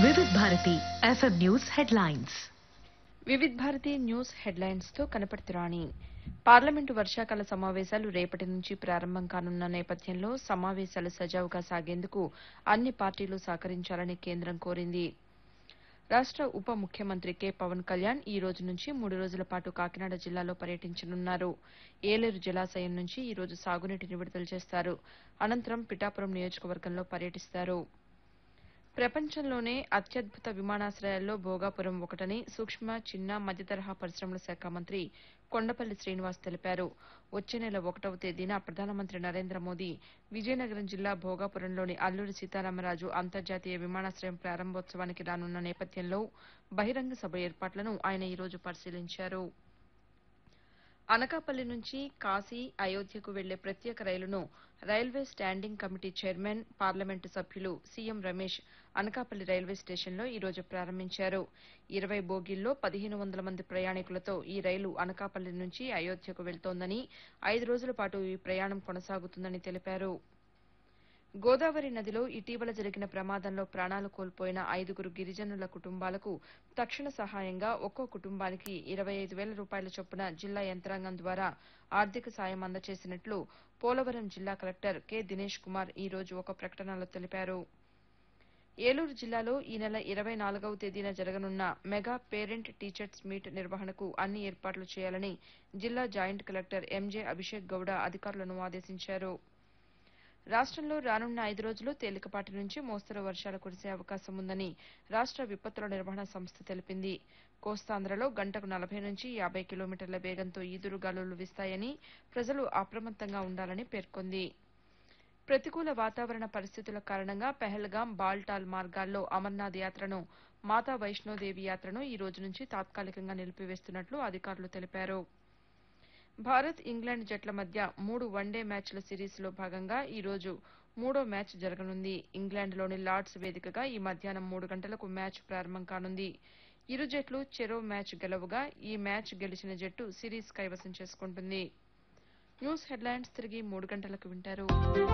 వివిధ Bharati FM news headlines Vividh Bharati news headlines తో కనపడుతురాణి పార్లమెంటు వర్షాకాల సమావేశాలు రేపటి నుంచి ప్రారంభం కానున్న నేపథ్యంలో సమావేశాలు సజావుగా సాగేందుకు అన్ని పార్టీలు సహకరించాలని కేంద్రం కోరింది రాష్ట ఉప ముఖ్యమంత్రి కె పవన్ కళ్యాణ్ ఈ రోజు నుంచి మూడు రోజుల పాటు కాకినాడ జిల్లాలో పర్యటించనున్నారు ఏలేరు జలాశయం నుంచి ఈ రోజు సాగునీటిని విడుదల చేస్తారు అనంతరం పిఠాపురం నియోజకవర్గంలో పర్యటిస్తారు ప్రపంచంలోనే అత్యద్భుత విమానాశ్రయాల్లో భోగాపురం ఒకటని సూక్ష్మ చిన్న మధ్యతరహా పరిశ్రమల శాఖ మంత్రి కొండపల్లి శ్రీనివాస్ తెలిపారు వచ్చే నెల ఒకటవ తేదీన ప్రధానమంత్రి నరేంద్ర మోదీ విజయనగరం జిల్లా భోగాపురంలోని అల్లూరి సీతారామరాజు అంతర్జాతీయ విమానాశ్రయం ప్రారంభోత్సవానికి రానున్న నేపథ్యంలో బహిరంగ సభ ఏర్పాట్లను ఆయన ఈ రోజు పరిశీలించారు అనకాపల్లి నుంచి కాశీ అయోధ్యకు వెళ్లే ప్రత్యేక రైలును railway standing committee chairman parliament సభ్యులు సీఎం రమేష్ అనకాపల్లి రైల్వే స్టేషన్లో ఈ రోజు ప్రారంభించారు ఇరవై బోగీల్లో పదిహేను వందల మంది ప్రయాణికులతో ఈ రైలు అనకాపల్లి నుంచి అయోధ్యకు వెళ్తోందని ఐదు రోజుల పాటు ఈ ప్రయాణం కొనసాగుతుందని తెలిపారు గోదావరి నదిలో ఇటీవల జరిగిన ప్రమాదంలో ప్రాణాలు కోల్పోయిన ఐదుగురు గిరిజనుల కుటుంబాలకు తక్షణ సహాయంగా ఒక్కో కుటుంబానికి ఇరవై ఐదు వేల రూపాయల చొప్పున జిల్లా యంత్రాంగం ద్వారా ఆర్థిక సాయం అందజేసినట్లు పోలవరం జిల్లా కలెక్టర్ కె దినేష్ కుమార్ ఈ రోజు ఒక ప్రకటనలో తెలిపారు ఏలూరు జిల్లాలో ఈ నెల ఇరవై నాలుగవ తేదీన జరగనున్న మెగా పేరెంట్ టీచర్స్ మీట్ నిర్వహణకు అన్ని ఏర్పాట్లు చేయాలని జిల్లా joint collector MJ Abhishek Gowda అధికారులను ఆదేశించారు రాష్ట్రంలో రానున్న ఐదు రోజులు తేలికపాటి నుంచి మోస్తరు వర్షాలు కురిసే అవకాశం ఉందని రాష్ట్ర విపత్తుల నిర్వహణ సంస్థ తెలిపింది కోస్తాంధ్రలో గంటకు నలభై నుంచి యాభై కిలోమీటర్ల వేగంతో ఈదురుగాలులు వీస్తాయని ప్రజలు అప్రమత్తంగా ఉండాలని పేర్కొంది ప్రతికూల వాతావరణ పరిస్థితుల కారణంగా పెహల్గాం బాల్టాల్ మార్గాల్లో అమర్నాథ్ యాత్రను మాతా వైష్ణోదేవి యాత్రను ఈ రోజు నుంచి తాత్కాలికంగా నిలిపివేస్తున్నట్లు అధికారులు తెలిపారు భారత్ ఇంగ్లాండ్ జట్ల మధ్య మూడు వన్డే మ్యాచ్ల సిరీస్లో భాగంగా ఈ రోజు మూడో మ్యాచ్ జరగనుంది ఇంగ్లాండ్లోని లార్డ్స్ వేదికగా ఈ మధ్యాహ్నం మూడు గంటలకు మ్యాచ్ ప్రారంభం కానుంది ఇరు జట్లు చెరో మ్యాచ్ గెలవగా ఈ మ్యాచ్ గెలిచిన జట్టు సిరీస్ కైవసం చేసుకుంటుంది న్యూస్ హెడ్లైన్స్ తిరిగి మూడు గంటలకు వింటారు